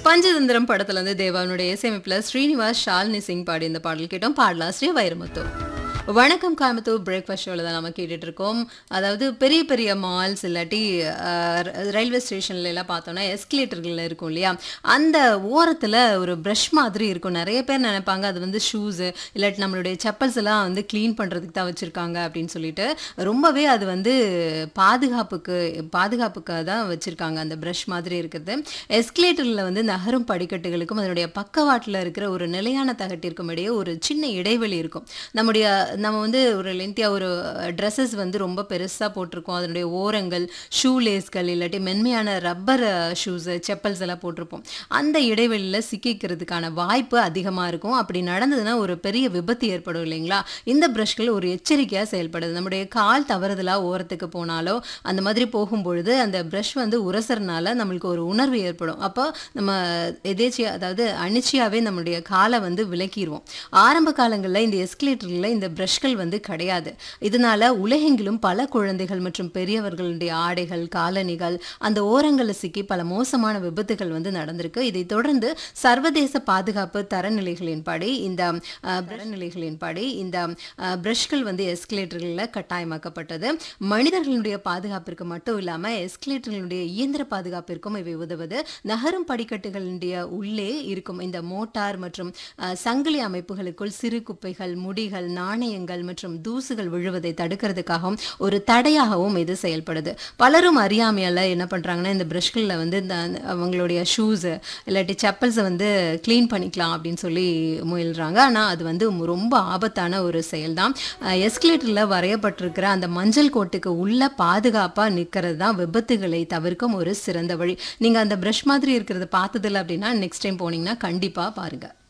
பஞ்சதந்திரம் படத்துல இருந்து தேவானுடைய இசையமைப்புல ஸ்ரீனிவாஸ் ஷாலினி சிங் பாடி இந்த பாடல் கேட்டோம் பாடலாசிரியர் வைரமுத்து வணக்கம் கோயம்புத்தூர் பிரேக்ஃபாஸ்ட் ஷோவில் தான் நம்ம கேட்டுட்டு இருக்கோம் அதாவது பெரிய பெரிய மால்ஸ் இல்லாட்டி அஹ், ரயில்வே ஸ்டேஷன்ல எல்லாம் பார்த்தோம்னா எஸ்கலேட்டர்கள் இருக்கும் இல்லையா அந்த ஓரத்தில் ஒரு ப்ரஷ் மாதிரி இருக்கும் நிறைய பேர் நினைப்பாங்க அது வந்து ஷூஸு இல்லாட்டி நம்மளுடைய செப்பல்ஸ் எல்லாம் வந்து க்ளீன் பண்ணுறதுக்கு தான் வச்சுருக்காங்க அப்படின்னு சொல்லிட்டு ரொம்பவே அது வந்து பாதுகாப்புக்கு பாதுகாப்புக்காக தான் வச்சுருக்காங்க அந்த ப்ரஷ் மாதிரி இருக்கிறது எஸ்கலேட்டரில் வந்து நகரும் படிக்கட்டுகளுக்கும் அதனுடைய பக்கவாட்டில் இருக்கிற ஒரு நிலையான தகட்டிற்கும் இடையே ஒரு சின்ன இடைவெளி இருக்கும் நம்முடைய நம்ம வந்து ஒரு லென்த்தியாக ஒரு ட்ரெஸ்ஸஸ் வந்து ரொம்ப பெருசாக போட்டிருக்கோம் அதனுடைய ஓரங்கள் ஷூ லேஸ்கள் இல்லாட்டி மென்மையான ரப்பர் ஷூஸு செப்பல்ஸ் எல்லாம் போட்டிருப்போம் அந்த இடைவெளியில் சிக்கிக்கிறதுக்கான வாய்ப்பு அதிகமாக இருக்கும் அப்படி நடந்ததுன்னா ஒரு பெரிய விபத்து ஏற்படும் இல்லைங்களா இந்த ப்ரஷ்கள் ஒரு எச்சரிக்கையாக செயல்படுது நம்முடைய கால் தவறுதலாக ஓரத்துக்கு போனாலோ அந்த மாதிரி போகும்பொழுது அந்த ப்ரஷ் வந்து உரசறனால நம்மளுக்கு ஒரு உணர்வு ஏற்படும் அப்போ நம்ம எதேச்சியா அதாவது அனிச்சையாகவே நம்மளுடைய காலை வந்து விலக்கிடுவோம் ஆரம்ப காலங்களில் இந்த எஸ்கலேட்டரில் இந்த ப்ரஷ்கள் வந்து கிடையாது இதனால உலகெங்கிலும் பல குழந்தைகள் மற்றும் பெரியவர்களுடைய ஆடைகள் காலணிகள் அந்த ஓரங்களில் சிக்கி பல மோசமான விபத்துகள் வந்து நடந்திருக்கு இதைத் தொடர்ந்து சர்வதேச பாதுகாப்பு தரநிலைகளின்படி இந்த அஹ், தரநிலைகளின்படி இந்த அஹ், ப்ரஷ்கள் வந்து எஸ்கலேட்டர்களில் கட்டாயமாக்கப்பட்டது மனிதர்களுடைய பாதுகாப்பிற்கு மட்டும் இல்லாமல் எஸ்கலேட்டர்களுடைய இயந்திர பாதுகாப்பிற்கும் இவை உதவுது நகரும் படிக்கட்டுகளுடைய உள்ளே இருக்கும் இந்த மோட்டார் மற்றும் அஹ், சங்கிலி அமைப்புகளுக்குள் சிறு குப்பைகள் முடிகள் நாணயங்கள் மற்றும் தூசுகள் விழுவதை தடுக்கிறதுக்காகவும் ஒரு தடையாகவும் இது செயல்படுது பலரும் அறியாமையால என்ன பண்றாங்கன்னா இந்த ப்ரஷ்களில் வந்து இந்த அவங்களுடைய ஷூஸு இல்லாட்டி செப்பல்ஸை வந்து க்ளீன் பண்ணிக்கலாம் அப்படின்னு சொல்லி முயல்றாங்க ஆனால் அது வந்து ரொம்ப ஆபத்தான ஒரு செயல் தான் எஸ்கலேட்டரில் வரையப்பட்டிருக்கிற அந்த மஞ்சள் கோட்டுக்கு உள்ள பாதுகாப்பாக நிற்கிறது தான் விபத்துகளை தவிர்க்கும் ஒரு சிறந்த வழி நீங்கள் அந்த ப்ரஷ் மாதிரி இருக்கிறத பார்த்ததில்ல அப்படின்னா நெக்ஸ்ட் டைம் போனீங்கன்னா கண்டிப்பாக பாருங்கள்